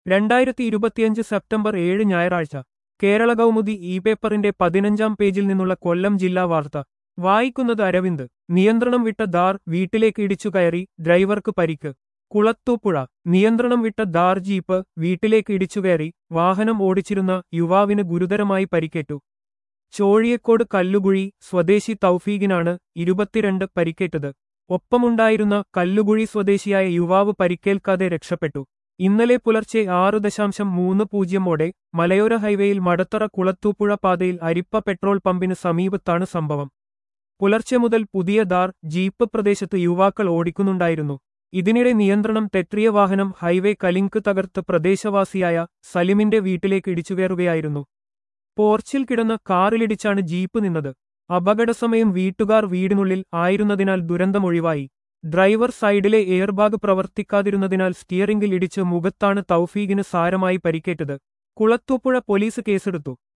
രണ്ടായിരത്തി ഇരുപത്തിയഞ്ച് സെപ്റ്റംബർ ഏഴ് ഞായറാഴ്ച കേരള കൗമുദി ഇ പേപ്പറിന്റെ പതിനഞ്ചാം പേജിൽ നിന്നുള്ള കൊല്ലം ജില്ലാ വാർത്ത വായിക്കുന്നത് അരവിന്ദ് നിയന്ത്രണം വിട്ട ദാർ വീട്ടിലേക്ക് ഇടിച്ചു കയറി ഡ്രൈവർക്ക് പരിക്ക് കുളത്തൂപ്പുഴ നിയന്ത്രണം വിട്ട ദാർ ജീപ്പ് വീട്ടിലേക്ക് ഇടിച്ചുകയറി വാഹനം ഓടിച്ചിരുന്ന യുവാവിന് ഗുരുതരമായി പരിക്കേറ്റു ചോഴിയക്കോട് കല്ലുകുഴി സ്വദേശി തൗഫീഖിനാണ് ഇരുപത്തിരണ്ട് പരിക്കേറ്റത് ഒപ്പമുണ്ടായിരുന്ന കല്ലുകുഴി സ്വദേശിയായ യുവാവ് പരിക്കേൽക്കാതെ രക്ഷപ്പെട്ടു ഇന്നലെ പുലർച്ചെ ആറ് ദശാംശം മൂന്ന് പൂജ്യമോടെ മലയോര ഹൈവേയിൽ മടത്തറ കുളത്തൂപ്പുഴ പാതയിൽ അരിപ്പ പെട്രോൾ പമ്പിന് സമീപത്താണ് സംഭവം പുലർച്ചെ മുതൽ പുതിയ ദാർ ജീപ്പ് പ്രദേശത്ത് യുവാക്കൾ ഓടിക്കുന്നുണ്ടായിരുന്നു ഇതിനിടെ നിയന്ത്രണം തെറ്റിയ വാഹനം ഹൈവേ കലിങ്ക് തകർത്ത് പ്രദേശവാസിയായ സലിമിന്റെ വീട്ടിലേക്ക് ഇടിച്ചുകയറുകയായിരുന്നു പോർച്ചിൽ കിടന്ന കാറിലിടിച്ചാണ് ജീപ്പ് നിന്നത് അപകടസമയം വീട്ടുകാർ വീടിനുള്ളിൽ ആയിരുന്നതിനാൽ ദുരന്തമൊഴിവായി ഡ്രൈവർ സൈഡിലെ എയർബാഗ് പ്രവർത്തിക്കാതിരുന്നതിനാൽ സ്റ്റിയറിംഗിൽ ഇടിച്ച് മുഖത്താണ് തൗഫീഖിന് സാരമായി പരിക്കേറ്റത് കുളത്തൂപ്പുഴ പോലീസ് കേസെടുത്തു